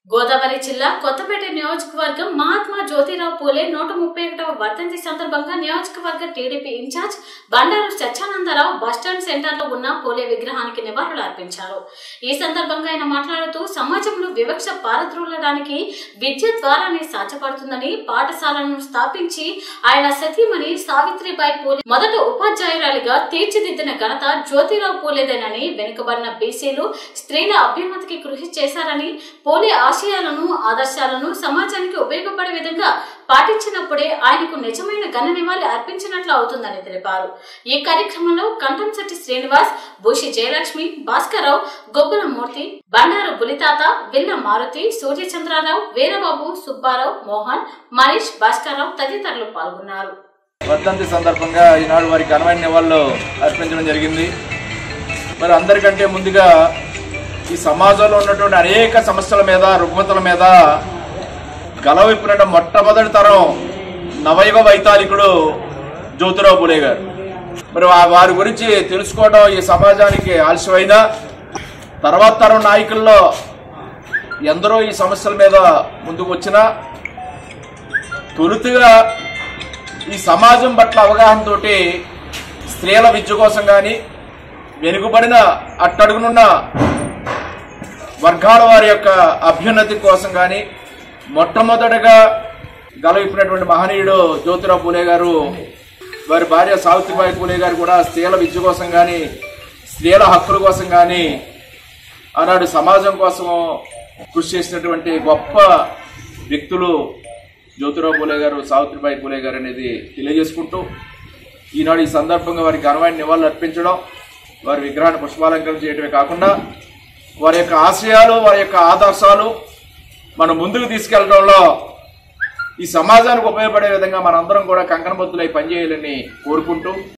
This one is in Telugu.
గోదావరి జిల్లా కొత్తపేట నియోజకవర్గం మహాత్మా జ్యోతిరావు పూలే నూట ముప్పై ఒకటవ వర్ధంతి సందర్భంగా నియోజకవర్గ TDP incharge Bandaru Satyanandarao bus stand centre లో ఉన్న పూలే విగ్రహానికి నివాళులు అర్పించారు ఈ సందర్భంగా ఆయన మాట్లాడుతూ సమాజంలో వివక్ష పారద్రోలడానికి విద్య ద్వారానే సాధ్యపడుతుందని పాఠశాలను స్థాపించి ఆయన సతీమణి సావిత్రిబాయి పూలే మొదట ఉపాధ్యాయురాలిగా తీర్చిదిద్దిన ఘనత జ్యోతిరావు పూలేదేనని వెనుకబడిన బీసీలు స్త్రీల అభ్యున్నతికి కృషి చేశారని పోలే ఆశయాలను ఆదర్శాలను సమాజానికి ఉపయోగపడే విధంగా పాటించినప్పుడే ఆయనకు నిజమైన ఘన నివాళి అర్పించినట్లు అవుతుందని తెలిపారు ఈ కార్యక్రమంలో కంఠంశెట్టి శ్రీనివాస్ భూషి జయలక్ష్మి భాస్కరరావు గొబ్బల మూర్తి బండారు బులితాత విల్ల మారుతి సూర్యచంద్రారావు వీరబాబు సుబ్బారావు మోహన్ మనీష్ భాస్కరరావు తదితరులు పాల్గొన్నారు వర్ధంతి సందర్భంగా ఈనాడు వారికి ఘనమైన నివాళులు అర్పించడం జరిగింది మరి అందరికంటే ముందుగా ఈ సమాజంలో ఉన్నటువంటి అనేక సమస్యల మీద రుగ్మతల మీద గలవిప్పిన మొట్టమొదటి తరం నవయుగ వైతాళికుడు జ్యోతిరావు పులే గారు మరి వా- వారి గురించి తెలుసుకోవడం ఈ సమాజానికి ఆలస్యమైన తర్వాత తరం నాయకుల్లో ఎందరో ఈ సమస్యల మీద ముందుకు వచ్చినా తొలుతుగా ఈ సమాజం పట్ల అవగాహనతోటి స్త్రీల విద్య కోసం కానీ వెనుకబడిన అట్టడుగునున్న వర్గాల వారి యొక్క అభ్యున్నతి కోసం కానీ మొట్టమొదటగా గలవిప్పినటువంటి మహనీయుడు జ్యోతిరావు పూలే గారు వారి భార్య సావిత్రిబాయి పూలే గారు కూడా స్త్రీల విద్య కోసం కానీ స్త్రీల హక్కుల కోసం కానీ ఆనాడు సమాజం కోసం కృషి చేసినటువంటి గొప్ప వ్యక్తులు జ్యోతిరావు పూలే గారు సావిత్రిబాయి పూలే గారు అనేది తెలియజేసుకుంటూ ఈనాడు ఈ సందర్భంగా వారికి ఘనమైన నివాళులు అర్పించడం వారి విగ్రహాన్ని పుష్పాలంకరణ చేయడమే కాకుండా వారి యొక్క ఆశయాలు వారి యొక్క ఆదర్శాలు మనం ముందుకు తీసుకెళ్లడంలో ఈ సమాజానికి ఉపయోగపడే విధంగా మనందరం కూడా కంకణబద్దులై పనిచేయాలని కోరుకుంటూ